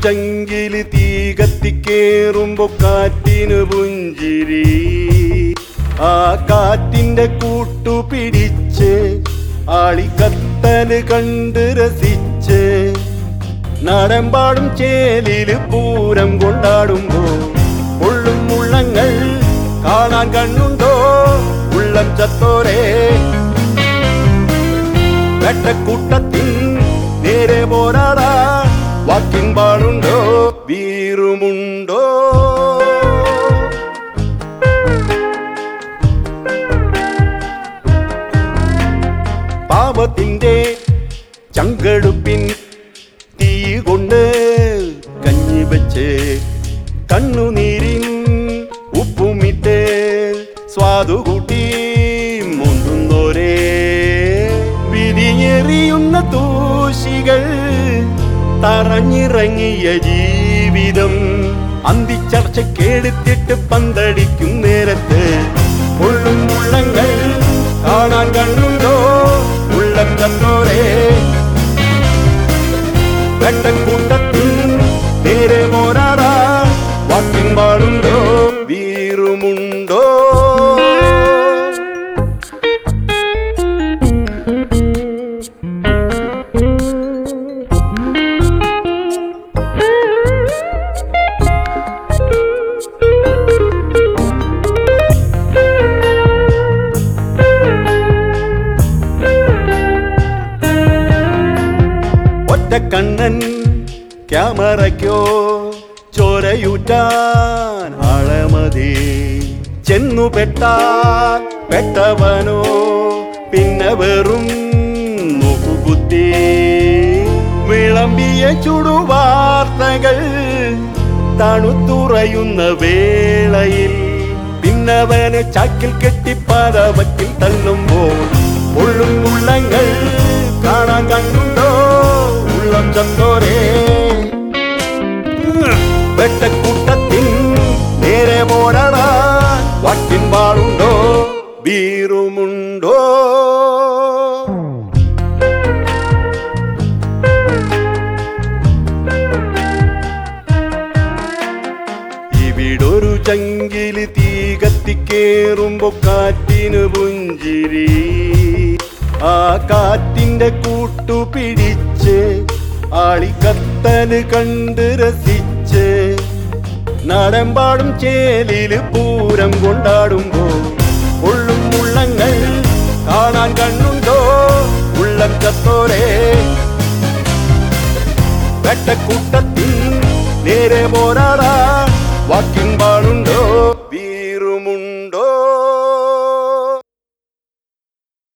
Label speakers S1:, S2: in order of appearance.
S1: ചങ്കില് തീ കത്തിക്കേറുമ്പോ കാറ്റിന് പുഞ്ചിരി ആ കാറ്റിന്റെ കൂട്ടു പിടിച്ച് ആളിക്കത്തല് കണ്ട് രസിച്ച് നാടൻപാടും ചേലില് പൂരം കൊണ്ടാടുമ്പോ ഉള്ളും ഉള്ളങ്ങൾ കാണാൻ കണ്ണുണ്ടോ ഉള്ളം ചത്തോരേ വെട്ടക്കൂട്ടത്തിൻ നേരെ പോരാടാ വാക്കിൻ പാടുണ്ടോ വീറുമുണ്ടോ പാപത്തിന്റെ ചങ്കടുപ്പിൻ തീ കൊണ്ട് കഞ്ഞി വെച്ച് കണ്ണുനീരിൻ ഉപ്പുമിട്ട് സ്വാദുകൂട്ടി മുന്തുന്നോരേ വിരിഞ്ഞെറിയുന്ന തൂശികൾ തറഞ്ഞിറങ്ങിയ ജീവിതം അന്തിച്ചർച്ചക്കെടുത്തിട്ട് പന്തടിക്കും നേരത്ത് ഉള്ളും ഉള്ളങ്ങൾ കാണാൻ കണ്ണുണ്ടോ ഉള്ളം തന്നോരേ വെട്ടക്കൂട്ടത്തിൽ നേരെ പോരാടാ വാക്കിൻ പാടുണ്ടോ വീറുമുണ്ടോ ഒറ്റക്കണ്ണൻ ക്യാമറയ്ക്കോ ചോരയൂറ്റാൻ ആളമതി ചെന്നു പെട്ടാൽ പെട്ടവനോ പിന്നെ വെറും നോക്കുകുത്തി വിളമ്പിയ ചുടുവാർത്തകൾ തണുത്തുറയുന്ന വേളയിൽ പിന്നവനെ ചാക്കിൽ കെട്ടി പലവറ്റിൽ തള്ളുമ്പോൾ ഉള്ളും ഉള്ളങ്ങൾ കാണാൻ കണ്ടുണ്ടോ ഉള്ളം ചന്തോരേ വെട്ടക്കൂട്ടത്തിൻ നേരെ പോരാടാ വാക്കിൻ പാടുണ്ടോ വീറുമുണ്ടോ ഇവിടൊരു ചങ്കില് തീ കത്തിക്കേറുമ്പോ കാറ്റിന് പുഞ്ചിരി ആ കാറ്റിന്റെ കൂട്ടു പിടിച്ച് ആളിക്കത്തല് കണ്ട് രസിച്ച് നാടൻപാടും ചേലില് പൂരം കൊണ്ടാടുമ്പോ ഉള്ളും ഉള്ളങ്ങൾ കാണാൻ കണ്ണുണ്ടോ ഉള്ളം ചത്തോരേ വെട്ടക്കൂട്ടത്തിൽ നേരെ പോരാടാ വാക്കിൻ പാടുണ്ടോ